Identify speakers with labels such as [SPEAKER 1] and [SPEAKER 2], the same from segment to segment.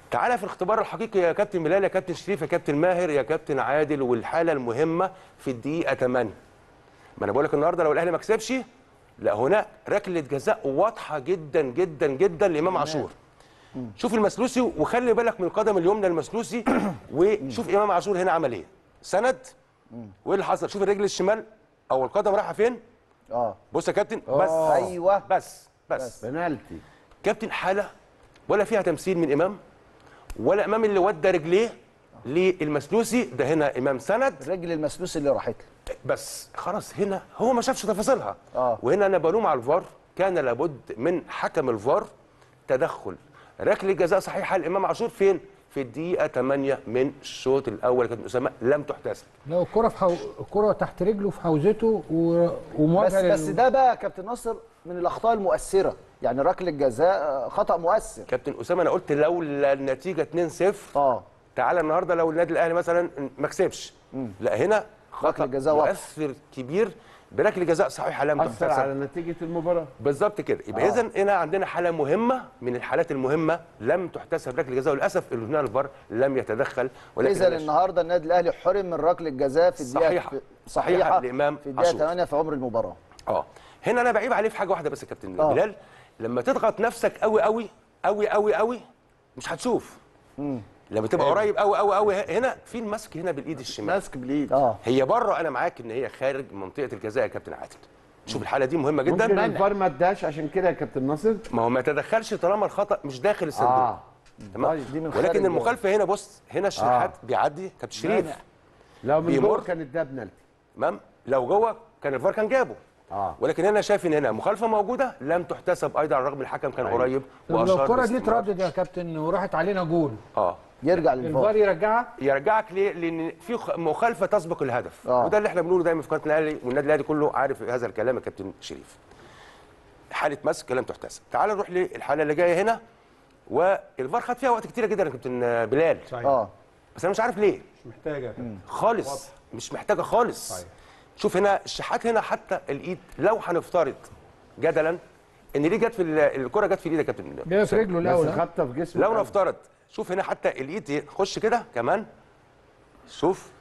[SPEAKER 1] تعالى في الاختبار الحقيقي يا كابتن بلال يا كابتن شريف يا كابتن ماهر يا كابتن عادل والحاله المهمه في الدقيقه 8 ما انا بقول لك النهارده لو الاهلي ما كسبش لا هناك ركله جزاء واضحه جدا جدا جدا لامام عاشور شوف المسلوسي وخلي بالك من القدم اليمنى المسلوسي وشوف امام عاشور هنا عمل ايه سند وايه اللي حصل شوف الرجل الشمال او القدم رايحه فين
[SPEAKER 2] اه
[SPEAKER 1] بص يا كابتن بس
[SPEAKER 2] ايوه
[SPEAKER 1] بس بس
[SPEAKER 3] بنالتي
[SPEAKER 1] كابتن حاله ولا فيها تمثيل من امام ولا امام اللي ودى رجليه للمسلوسي ده هنا امام سند
[SPEAKER 2] الرجل المسلوس اللي راحت له
[SPEAKER 1] بس خلاص هنا هو ما شافش تفاصيلها
[SPEAKER 2] آه.
[SPEAKER 1] وهنا انا بلوم على الفار كان لابد من حكم الفار تدخل ركله جزاء صحيحه لامام عاشور فين في الدقيقه 8 من الشوط الاول يا كابتن اسامه لم تحتسب
[SPEAKER 4] لو الكرة في حو... الكرة تحت رجله في حوزته و...
[SPEAKER 2] بس
[SPEAKER 4] ومواجهة
[SPEAKER 2] بس ده بقى يا كابتن ناصر من الاخطاء المؤثره يعني ركله جزاء خطا مؤثر
[SPEAKER 1] كابتن اسامه انا قلت لولا النتيجه 2-0
[SPEAKER 2] اه
[SPEAKER 1] تعالى النهارده لو النادي الاهلي مثلا ما كسبش لا هنا خطا
[SPEAKER 2] ركلة جزاء واضحة.
[SPEAKER 1] مؤثر كبير بركله جزاء صحيحه لم
[SPEAKER 3] اثر
[SPEAKER 1] تحتسب
[SPEAKER 3] على نتيجه المباراه
[SPEAKER 1] بالظبط كده يبقى
[SPEAKER 2] آه.
[SPEAKER 1] اذا هنا عندنا حاله مهمه من الحالات المهمه لم تحتسب ركله جزاء وللاسف اللي هنا الفار لم يتدخل ولكن
[SPEAKER 2] اذا
[SPEAKER 1] أنا
[SPEAKER 2] النهارده النادي الاهلي حرم من ركله جزاء في الدقيقه
[SPEAKER 1] صحيحة.
[SPEAKER 2] في-
[SPEAKER 1] صحيحة
[SPEAKER 2] صحيحه
[SPEAKER 1] لإمام
[SPEAKER 2] في الدقيقه
[SPEAKER 1] عاشور.
[SPEAKER 2] 8 في عمر المباراه
[SPEAKER 1] اه هنا انا بعيب عليه في حاجه واحده بس يا كابتن
[SPEAKER 2] آه.
[SPEAKER 1] بلال لما تضغط نفسك قوي قوي قوي قوي قوي مش هتشوف لما تبقى قريب قوي قوي قوي هنا في المسك هنا بالايد الشمال
[SPEAKER 3] ماسك بالايد
[SPEAKER 2] اه
[SPEAKER 1] هي بره انا معاك ان هي خارج منطقه الجزاء يا كابتن عادل شوف الحاله دي مهمه جدا
[SPEAKER 3] ممكن الفار ما اداش عشان كده يا كابتن ناصر
[SPEAKER 1] ما هو ما تدخلش طالما الخطا مش داخل الصندوق
[SPEAKER 3] اه
[SPEAKER 1] تمام
[SPEAKER 3] طيب،
[SPEAKER 2] دي من خارج
[SPEAKER 1] ولكن
[SPEAKER 2] جوه.
[SPEAKER 1] المخالفه هنا بص هنا الشحات
[SPEAKER 3] آه.
[SPEAKER 1] بيعدي كابتن شريف
[SPEAKER 2] مانع.
[SPEAKER 3] لو من
[SPEAKER 1] بيمر.
[SPEAKER 3] جوه كانت ده بنالتي
[SPEAKER 1] تمام لو جوه كان الفار كان جابه
[SPEAKER 3] اه
[SPEAKER 1] ولكن هنا شايف ان هنا مخالفه موجوده لم تحتسب ايضا على الرغم الحكم كان
[SPEAKER 3] أيوة.
[SPEAKER 1] قريب
[SPEAKER 4] طب لو
[SPEAKER 1] واشار
[SPEAKER 4] الكرة دي
[SPEAKER 1] باستمرار.
[SPEAKER 4] اتردد يا كابتن وراحت علينا جول
[SPEAKER 1] اه
[SPEAKER 2] يرجع للفار
[SPEAKER 4] الفار يرجعها
[SPEAKER 1] يرجعك ليه؟ لان في خ- مخالفه تسبق الهدف
[SPEAKER 2] آه.
[SPEAKER 1] وده اللي احنا بنقوله دايما في قناه الاهلي والنادي الاهلي كله عارف هذا الكلام يا كابتن شريف. حاله مسك لم تحتسب. تعال نروح للحاله اللي جايه هنا والفار خد فيها وقت كتير جدا يا كابتن بلال
[SPEAKER 5] صحيح
[SPEAKER 2] اه
[SPEAKER 1] بس انا مش عارف ليه
[SPEAKER 5] مش محتاجه
[SPEAKER 1] خالص مش محتاجه خالص
[SPEAKER 5] صحيح.
[SPEAKER 1] شوف هنا الشحات هنا حتى الايد لو هنفترض جدلا ان دي جت في ال- الكره جت في الايد يا كابتن
[SPEAKER 4] جايه في رجله
[SPEAKER 3] بس
[SPEAKER 4] الاول ها؟
[SPEAKER 3] خبطه في جسمه
[SPEAKER 1] لو
[SPEAKER 3] قوي.
[SPEAKER 1] نفترض شوف هنا حتى الايد دي خش كده كمان شوف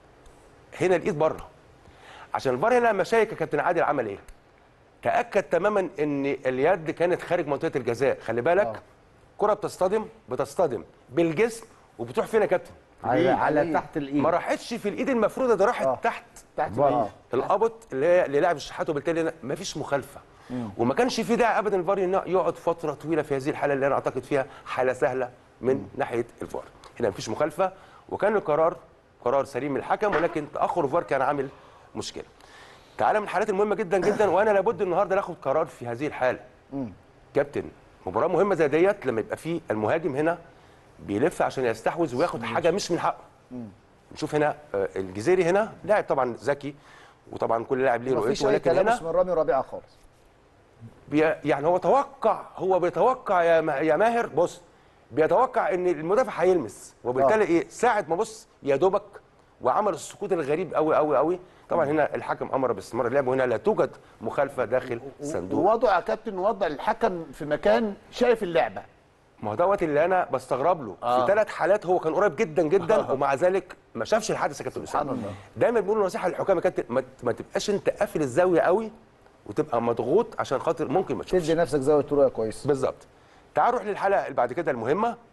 [SPEAKER 1] هنا الايد بره عشان الفار هنا لما شايك يا كابتن عادل عمل ايه؟ تاكد تماما ان اليد كانت خارج منطقه الجزاء خلي بالك كره بتصطدم بتصطدم بالجسم وبتروح فين يا كابتن؟
[SPEAKER 3] على, على
[SPEAKER 2] الإيد.
[SPEAKER 3] تحت الايد
[SPEAKER 1] ما راحتش في الايد المفروضه ده راحت
[SPEAKER 2] آه.
[SPEAKER 1] تحت
[SPEAKER 3] تحت
[SPEAKER 2] بره.
[SPEAKER 3] الايد
[SPEAKER 1] القبط اللي هي للاعب الشحات وبالتالي هنا مفيش مخالفه وما كانش في داعي ابدا الفار انه يقعد فتره طويله في هذه الحاله اللي انا اعتقد فيها حاله سهله من ناحيه الفار هنا مفيش مخالفه وكان القرار قرار سليم من الحكم ولكن تاخر الفار كان عامل مشكله تعالى من الحالات المهمه جدا جدا وانا لابد النهارده ناخد قرار في هذه الحاله كابتن مباراه مهمه زي ديت لما يبقى في المهاجم هنا بيلف عشان يستحوذ وياخد حاجه مش من حقه نشوف هنا آه، الجزيري هنا لاعب طبعا ذكي وطبعا كل لاعب ليه
[SPEAKER 2] مفيش
[SPEAKER 1] رؤيته
[SPEAKER 2] اي
[SPEAKER 1] ولكن
[SPEAKER 2] تلامس
[SPEAKER 1] هنا
[SPEAKER 2] من رامي ربيعه خالص
[SPEAKER 1] بي يعني هو توقع هو بيتوقع يا ما- يا ماهر بص بيتوقع ان المدافع هيلمس وبالتالي
[SPEAKER 2] آه.
[SPEAKER 1] ايه ساعه ما بص يا دوبك وعمل السقوط الغريب قوي قوي قوي طبعا هنا الحكم امر باستمرار اللعب وهنا لا توجد مخالفه داخل الصندوق
[SPEAKER 6] ووضع يا كابتن وضع الحكم في مكان شايف اللعبه
[SPEAKER 1] ما هو دوت اللي انا بستغرب له
[SPEAKER 6] آه.
[SPEAKER 1] في ثلاث حالات هو كان قريب جدا جدا ومع ذلك ما شافش الحادث يا كابتن
[SPEAKER 6] سبحان
[SPEAKER 1] اسامه
[SPEAKER 6] الله.
[SPEAKER 1] دايما بيقولوا نصيحه للحكام يا كابتن ما, ما تبقاش انت قافل الزاويه قوي وتبقى مضغوط عشان خاطر ممكن ما تشوفش
[SPEAKER 2] تدي نفسك زاويه رؤيه كويس
[SPEAKER 1] بالظبط تعال نروح للحلقه اللي بعد كده المهمه